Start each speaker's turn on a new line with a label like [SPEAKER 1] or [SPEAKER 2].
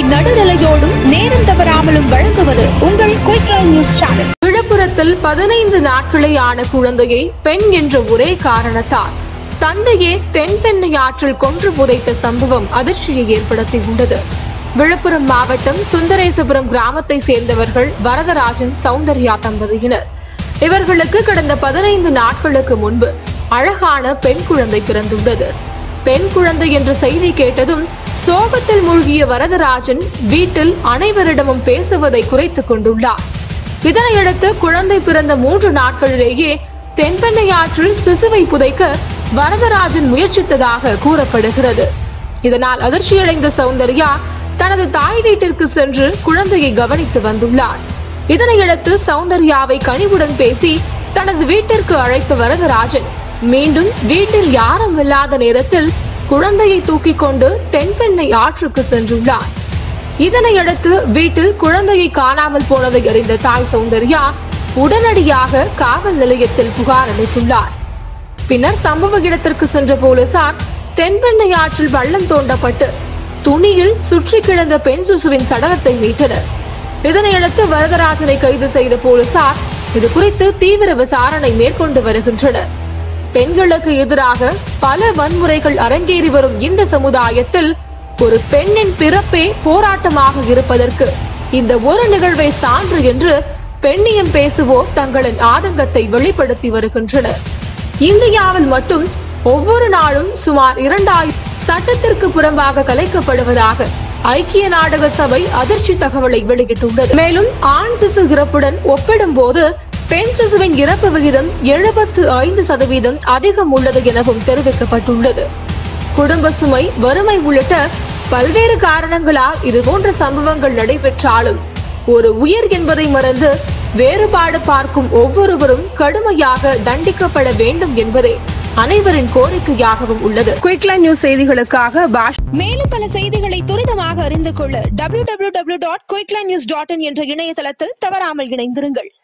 [SPEAKER 1] நடுநிலையோடும் நேரம் தவறாமலும் வழங்குவது உங்கள் குயிக் நியூஸ் சேனல்
[SPEAKER 2] விழுப்புரத்தில் பதினைந்து நாட்களே ஆன குழந்தையை பெண் என்ற ஒரே காரணத்தால் தந்தையே தென்பெண்ணை ஆற்றில் கொன்று புதைத்த சம்பவம் அதிர்ச்சியை ஏற்படுத்தியுள்ளது விழுப்புரம் மாவட்டம் சுந்தரேசபுரம் கிராமத்தை சேர்ந்தவர்கள் வரதராஜன் சௌந்தர்யா தம்பதியினர் இவர்களுக்கு கடந்த பதினைந்து நாட்களுக்கு முன்பு அழகான பெண் குழந்தை பிறந்துள்ளது பெண் குழந்தை என்ற செய்தி கேட்டதும் சோகத்தில் மூழ்கிய வரதராஜன் வீட்டில் அனைவரிடமும் பேசுவதை குறைத்துக் கொண்டுள்ளார் இதனையடுத்து குழந்தை பிறந்த மூன்று நாட்களிலேயே தென்பெண்ணை ஆற்றில் சிசுவை புதைக்க வரதராஜன் முயற்சித்ததாக கூறப்படுகிறது இதனால் அதிர்ச்சியடைந்த சௌந்தர்யா தனது தாய் வீட்டிற்கு சென்று குழந்தையை கவனித்து வந்துள்ளார் இதனையடுத்து சௌந்தர்யாவை கனிவுடன் பேசி தனது வீட்டிற்கு அழைத்த வரதராஜன் மீண்டும் வீட்டில் யாரும் இல்லாத நேரத்தில் குழந்தையை தூக்கிக் கொண்டு தென்பெண்ணை ஆற்றுக்கு சென்றுள்ளார் இதனையடுத்து வீட்டில் குழந்தையை காணாமல் போனதை அறிந்த தாய் சௌந்தர்யா உடனடியாக காவல் நிலையத்தில் புகார் அளித்துள்ளார் பின்னர் சம்பவ இடத்திற்கு சென்ற போலீசார் தென்பெண்ணை ஆற்றில் பள்ளம் தோண்டப்பட்டு துணியில் சுற்றி கிடந்த பெண் சிசுவின் சடலத்தை மீட்டனர் இதனையடுத்து வரதராஜனை கைது செய்த போலீசார் இது குறித்து தீவிர விசாரணை மேற்கொண்டு வருகின்றனர் பெண்களுக்கு எதிராக பல வன்முறைகள் அரங்கேறி வரும் இந்த சமுதாயத்தில் ஒரு பெண்ணின் பிறப்பே போராட்டமாக இருப்பதற்கு இந்த ஒரு நிகழ்வே சான்று என்று பெண்ணியம் பேசுவோர் தங்களின் ஆதங்கத்தை வெளிப்படுத்தி வருகின்றனர் இந்தியாவில் மட்டும் ஒவ்வொரு நாளும் சுமார் இரண்டாயிரம் சட்டத்திற்கு புறம்பாக கலைக்கப்படுவதாக ஐக்கிய நாடக சபை அதிர்ச்சி தகவலை வெளியிட்டுள்ளது மேலும் ஆண் சிசு இறப்புடன் ஒப்பிடும்போது பெண் சிசுவின் இறப்பு விகிதம் எழுபத்து ஐந்து சதவீதம் அதிகம் உள்ளது எனவும் தெரிவிக்கப்பட்டுள்ளது குடும்ப சுமை வறுமை உள்ளிட்ட பல்வேறு காரணங்களால் இதுபோன்ற சம்பவங்கள் நடைபெற்றாலும் ஒரு உயிர் என்பதை மறந்து வேறுபாடு பார்க்கும் ஒவ்வொருவரும் கடுமையாக தண்டிக்கப்பட வேண்டும் என்பதே அனைவரின் கோரிக்கையாகவும் உள்ளது குயிக்லைன் நியூஸ் செய்திகளுக்காக பாஷ்
[SPEAKER 1] மேலும் பல செய்திகளை துரிதமாக அறிந்து கொள்ள W W W dot Quickline News dot in என்ற இணையதளத்தில் தவறாமல் இணைந்திருங்கள்